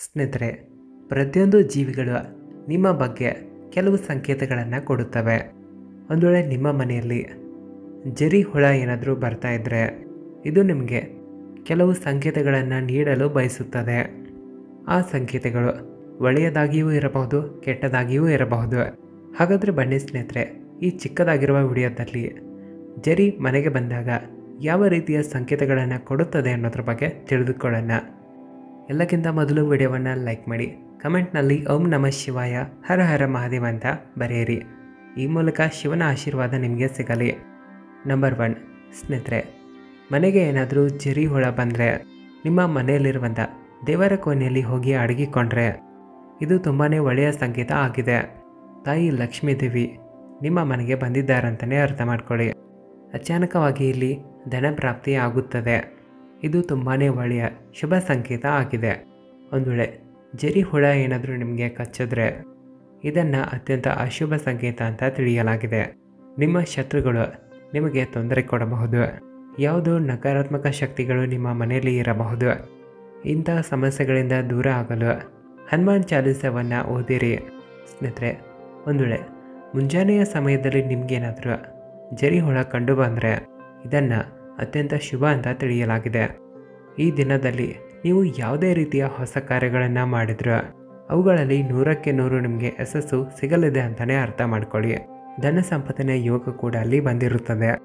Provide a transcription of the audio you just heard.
ಸ್ನೇಹಿತರೆ ಪ್ರತಿಯೊಂದು ಜೀವಿಗಳು ನಿಮ್ಮ ಬಗ್ಗೆ ಕೆಲವು ಸಂಕೇತಗಳನ್ನು ಕೊಡುತ್ತವೆ ಒಂದು ವೇಳೆ ನಿಮ್ಮ ಮನೆಯಲ್ಲಿ ಜರಿ ಹುಳ ಏನಾದರೂ ಬರ್ತಾ ಇದ್ದರೆ ಇದು ನಿಮಗೆ ಕೆಲವು ಸಂಕೇತಗಳನ್ನು ನೀಡಲು ಬಯಸುತ್ತದೆ ಆ ಸಂಕೇತಗಳು ಒಳ್ಳೆಯದಾಗಿಯೂ ಇರಬಹುದು ಕೆಟ್ಟದಾಗಿಯೂ ಇರಬಹುದು ಹಾಗಾದರೆ ಬನ್ನಿ ಸ್ನೇಹಿತರೆ ಈ ಚಿಕ್ಕದಾಗಿರುವ ವಿಡಿಯೋದಲ್ಲಿ ಜರಿ ಮನೆಗೆ ಬಂದಾಗ ಯಾವ ರೀತಿಯ ಸಂಕೇತಗಳನ್ನು ಕೊಡುತ್ತದೆ ಅನ್ನೋದ್ರ ಬಗ್ಗೆ ತಿಳಿದುಕೊಳ್ಳೋಣ ಎಲ್ಲಕ್ಕಿಂತ ಮೊದಲು ವಿಡಿಯೋವನ್ನು ಲೈಕ್ ಮಾಡಿ ಕಮೆಂಟ್ನಲ್ಲಿ ಓಂ ನಮಃ ಶಿವಾಯ ಹರ ಹರ ಮಹಾದೇವ ಅಂತ ಬರೆಯಿರಿ ಈ ಮೂಲಕ ಶಿವನ ಆಶೀರ್ವಾದ ನಿಮಗೆ ಸಿಗಲಿ ನಂಬರ್ ಒನ್ ಸ್ನೇಹಿತರೆ ಮನೆಗೆ ಏನಾದರೂ ಜರಿ ಹುಳ ಬಂದರೆ ನಿಮ್ಮ ಮನೆಯಲ್ಲಿರುವಂಥ ದೇವರ ಕೋಣೆಯಲ್ಲಿ ಹೋಗಿ ಅಡಗಿಕೊಂಡ್ರೆ ಇದು ತುಂಬಾ ಒಳ್ಳೆಯ ಸಂಕೇತ ಆಗಿದೆ ತಾಯಿ ಲಕ್ಷ್ಮೀದೇವಿ ನಿಮ್ಮ ಮನೆಗೆ ಬಂದಿದ್ದಾರಂತಲೇ ಅರ್ಥ ಮಾಡ್ಕೊಳ್ಳಿ ಅಚಾನಕವಾಗಿ ಇಲ್ಲಿ ಧನ ಪ್ರಾಪ್ತಿ ಆಗುತ್ತದೆ ಇದು ತುಂಬಾ ಒಳ್ಳೆಯ ಶುಭ ಸಂಕೇತ ಆಗಿದೆ ಒಂದು ವೇಳೆ ಜರಿ ಹುಳ ಏನಾದರೂ ನಿಮಗೆ ಕಚ್ಚಿದ್ರೆ ಇದನ್ನು ಅತ್ಯಂತ ಅಶುಭ ಸಂಕೇತ ಅಂತ ತಿಳಿಯಲಾಗಿದೆ ನಿಮ್ಮ ಶತ್ರುಗಳು ನಿಮಗೆ ತೊಂದರೆ ಕೊಡಬಹುದು ಯಾವುದೋ ನಕಾರಾತ್ಮಕ ಶಕ್ತಿಗಳು ನಿಮ್ಮ ಮನೆಯಲ್ಲಿ ಇರಬಹುದು ಇಂತಹ ಸಮಸ್ಯೆಗಳಿಂದ ದೂರ ಆಗಲು ಹನುಮಾನ್ ಚಾಲೀಸವನ್ನು ಓದಿರಿ ಸ್ನೇಹಿತರೆ ಒಂದು ವೇಳೆ ಮುಂಜಾನೆಯ ಸಮಯದಲ್ಲಿ ನಿಮಗೇನಾದರೂ ಜರಿ ಹುಳ ಕಂಡು ಬಂದರೆ ಇದನ್ನು ಅತ್ಯಂತ ಶುಭ ಅಂತ ತಿಳಿಯಲಾಗಿದೆ ಈ ದಿನದಲ್ಲಿ ನೀವು ಯಾವುದೇ ರೀತಿಯ ಹೊಸ ಕಾರ್ಯಗಳನ್ನು ಮಾಡಿದ್ರು ಅವುಗಳಲ್ಲಿ ನೂರಕ್ಕೆ ನೂರು ನಿಮಗೆ ಯಶಸ್ಸು ಸಿಗಲಿದೆ ಅಂತಲೇ ಅರ್ಥ ಮಾಡ್ಕೊಳ್ಳಿ ಧನ ಸಂಪತ್ತಿನ ಯೋಗ ಕೂಡ ಅಲ್ಲಿ ಬಂದಿರುತ್ತದೆ